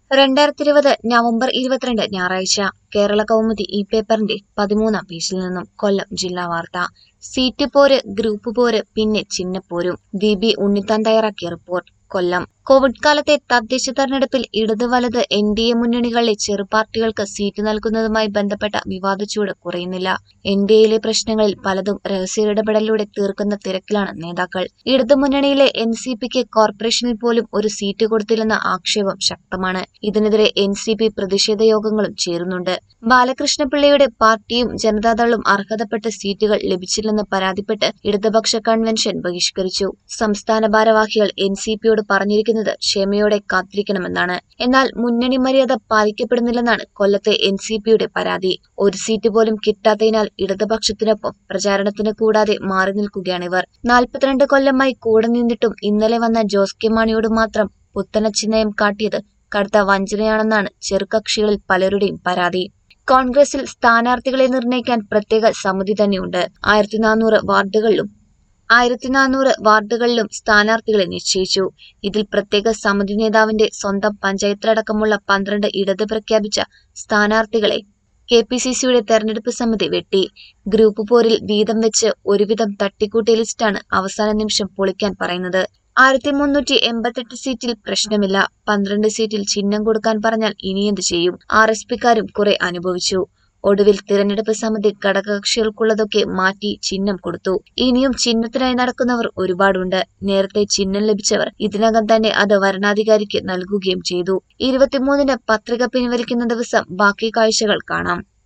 രണ്ടായിരത്തി ഇരുപത് നവംബർ ഇരുപത്തിരണ്ട് ഞായറാഴ്ച കേരള കൗമുദി ഈ പേപ്പറിന്റെ പതിമൂന്നാം പേജിൽ നിന്നും കൊല്ലം ജില്ലാ വാർത്ത സീറ്റ് പോര് ഗ്രൂപ്പ് പോര് പിന്നെ ചിഹ്നപ്പോരും വി ബി ഉണ്ണിത്താൻ തയ്യാറാക്കിയ റിപ്പോർട്ട് കൊല്ലം കോവിഡ് കാലത്തെ തദ്ദേശ തെരഞ്ഞെടുപ്പിൽ ഇടത് വലത് എൻ ഡി എ മുന്നണികളിലെ ചെറുപാർട്ടികൾക്ക് സീറ്റ് നൽകുന്നതുമായി ബന്ധപ്പെട്ട വിവാദച്ചൂട് കുറയുന്നില്ല എൻ ഡി എയിലെ പ്രശ്നങ്ങളിൽ പലതും രഹസ്യ ഇടപെടലിലൂടെ തീർക്കുന്ന തിരക്കിലാണ് നേതാക്കൾ ഇടതു മുന്നണിയിലെ എൻ സി പിക്ക് കോർപ്പറേഷനിൽ പോലും ഒരു സീറ്റ് കൊടുത്തില്ലെന്ന ആക്ഷേപം ശക്തമാണ് ഇതിനെതിരെ എൻ സി പി പ്രതിഷേധ യോഗങ്ങളും ചേരുന്നുണ്ട് ബാലകൃഷ്ണപിള്ളയുടെ പാർട്ടിയും ജനതാദളും അർഹതപ്പെട്ട സീറ്റുകൾ ലഭിച്ചില്ലെന്ന് പരാതിപ്പെട്ട് ഇടതുപക്ഷ കൺവെൻഷൻ ബഹിഷ്കരിച്ചു സംസ്ഥാന ഭാരവാഹികൾ എൻ സി പിയോട് പറഞ്ഞിരിക്കുന്നത് ക്ഷമയോടെ കാത്തിരിക്കണമെന്നാണ് എന്നാൽ മുന്നണി മര്യാദ പാലിക്കപ്പെടുന്നില്ലെന്നാണ് കൊല്ലത്തെ എൻ സി പിയുടെ പരാതി ഒരു സീറ്റ് പോലും കിട്ടാത്തതിനാൽ ഇടതുപക്ഷത്തിനൊപ്പം പ്രചാരണത്തിന് കൂടാതെ മാറി നിൽക്കുകയാണിവർ നാൽപ്പത്തിരണ്ട് കൊല്ലമായി കൂടെ നിന്നിട്ടും ഇന്നലെ വന്ന ജോസ് കെ മാണിയോട് മാത്രം പുത്തനച്ചിന്നയം കാട്ടിയത് കടുത്ത വഞ്ചനയാണെന്നാണ് ചെറുകക്ഷികളിൽ പലരുടെയും പരാതി കോൺഗ്രസിൽ സ്ഥാനാർത്ഥികളെ നിർണ്ണയിക്കാൻ പ്രത്യേക സമിതി തന്നെയുണ്ട് ആയിരത്തി നാനൂറ് വാർഡുകളിലും ആയിരത്തി നാനൂറ് വാർഡുകളിലും സ്ഥാനാർത്ഥികളെ നിശ്ചയിച്ചു ഇതിൽ പ്രത്യേക സമിതി നേതാവിന്റെ സ്വന്തം പഞ്ചായത്തിലടക്കമുള്ള പന്ത്രണ്ട് ഇടത് പ്രഖ്യാപിച്ച സ്ഥാനാർത്ഥികളെ കെ പി സി സിയുടെ തെരഞ്ഞെടുപ്പ് സമിതി വെട്ടി ഗ്രൂപ്പ് പോരിൽ വീതം വെച്ച് ഒരുവിധം തട്ടിക്കൂട്ടിയ ലിസ്റ്റാണ് അവസാന നിമിഷം പൊളിക്കാൻ പറയുന്നത് ആയിരത്തി മുന്നൂറ്റി എൺപത്തെട്ട് സീറ്റിൽ പ്രശ്നമില്ല പന്ത്രണ്ട് സീറ്റിൽ ചിഹ്നം കൊടുക്കാൻ പറഞ്ഞാൽ ഇനിയെന്ത് ചെയ്യും ആർ എസ് പിക്കാരും കുറെ അനുഭവിച്ചു ഒടുവിൽ തിരഞ്ഞെടുപ്പ് സമിതി ഘടകകക്ഷികൾക്കുള്ളതൊക്കെ മാറ്റി ചിഹ്നം കൊടുത്തു ഇനിയും ചിഹ്നത്തിനായി നടക്കുന്നവർ ഒരുപാടുണ്ട് നേരത്തെ ചിഹ്നം ലഭിച്ചവർ ഇതിനകം തന്നെ അത് വരണാധികാരിക്ക് നൽകുകയും ചെയ്തു ഇരുപത്തിമൂന്നിന് പത്രിക പിൻവലിക്കുന്ന ദിവസം ബാക്കി കാഴ്ചകൾ കാണാം